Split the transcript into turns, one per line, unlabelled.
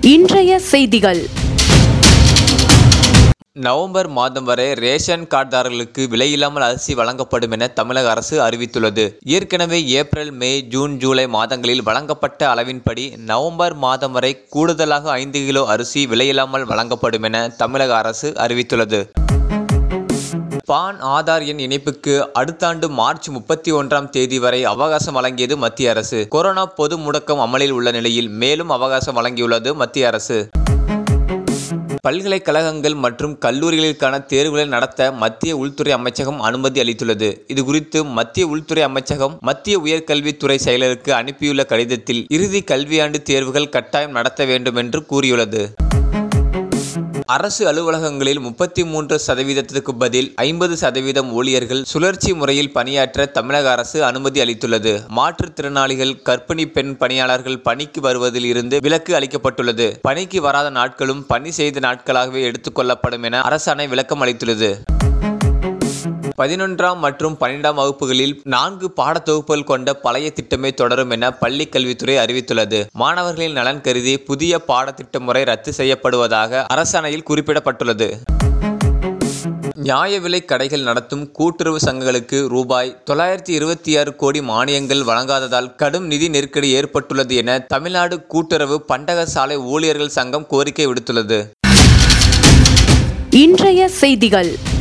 இன்றைய செய்திகள்
நவம்பர் மாதம் வரை ரேஷன் கார்டுதாரர்களுக்கு விலையில்லாமல் அரிசி வழங்கப்படும் என தமிழக அரசு அறிவித்துள்ளது ஏற்கனவே ஏப்ரல் மே ஜூன் ஜூலை மாதங்களில் வழங்கப்பட்ட அளவின்படி நவம்பர் மாதம் வரை கூடுதலாக ஐந்து கிலோ அரிசி விலையில்லாமல் வழங்கப்படும் என தமிழக அரசு அறிவித்துள்ளது பான் ஆதார் எண் இணைப்புக்கு அடுத்த ஆண்டு மார்ச் முப்பத்தி ஒன்றாம் தேதி வரை அவகாசம் வழங்கியது மத்திய அரசு கொரோனா பொது முடக்கம் அமலில் உள்ள நிலையில் மேலும் அவகாசம் வழங்கியுள்ளது மத்திய அரசு பல்கலைக்கழகங்கள் மற்றும் கல்லூரிகளுக்கான தேர்வுகளை நடத்த மத்திய உள்துறை அமைச்சகம் அனுமதி அளித்துள்ளது இது குறித்து மத்திய உள்துறை அமைச்சகம் மத்திய உயர்கல்வித்துறை செயலருக்கு அனுப்பியுள்ள கடிதத்தில் இறுதி கல்வியாண்டு தேர்வுகள் கட்டாயம் நடத்த வேண்டும் என்று கூறியுள்ளது அரசு அலுவலகங்களில் முப்பத்தி மூன்று சதவீதத்திற்கு பதில் ஐம்பது சதவீதம் ஊழியர்கள் சுழற்சி முறையில் பணியாற்ற தமிழக அரசு அனுமதி அளித்துள்ளது மாற்றுத்திறனாளிகள் கர்ப்பிணி பெண் பணியாளர்கள் பணிக்கு வருவதில் இருந்து விலக்கு அளிக்கப்பட்டுள்ளது பணிக்கு வராத நாட்களும் பணி செய்த நாட்களாகவே எடுத்துக்கொள்ளப்படும் என அரசாணை விளக்கம் அளித்துள்ளது பதினொன்றாம் மற்றும் பன்னிரெண்டாம் வகுப்புகளில் நான்கு பாடத்தொகுப்புகள் கொண்ட பழைய திட்டமே தொடரும் என பள்ளிக் கல்வித்துறை அறிவித்துள்ளது மாணவர்களின் நலன் கருதி புதிய பாடத்திட்ட முறை ரத்து செய்யப்படுவதாக அரசாணையில் குறிப்பிடப்பட்டுள்ளது நியாய விலை கடைகள் நடத்தும் கூட்டுறவு சங்கங்களுக்கு ரூபாய் தொள்ளாயிரத்தி இருபத்தி ஆறு கோடி மானியங்கள் வழங்காததால் கடும் நிதி நெருக்கடி ஏற்பட்டுள்ளது என தமிழ்நாடு கூட்டுறவு பண்டக சாலை ஊழியர்கள் சங்கம் கோரிக்கை விடுத்துள்ளது
இன்றைய செய்திகள்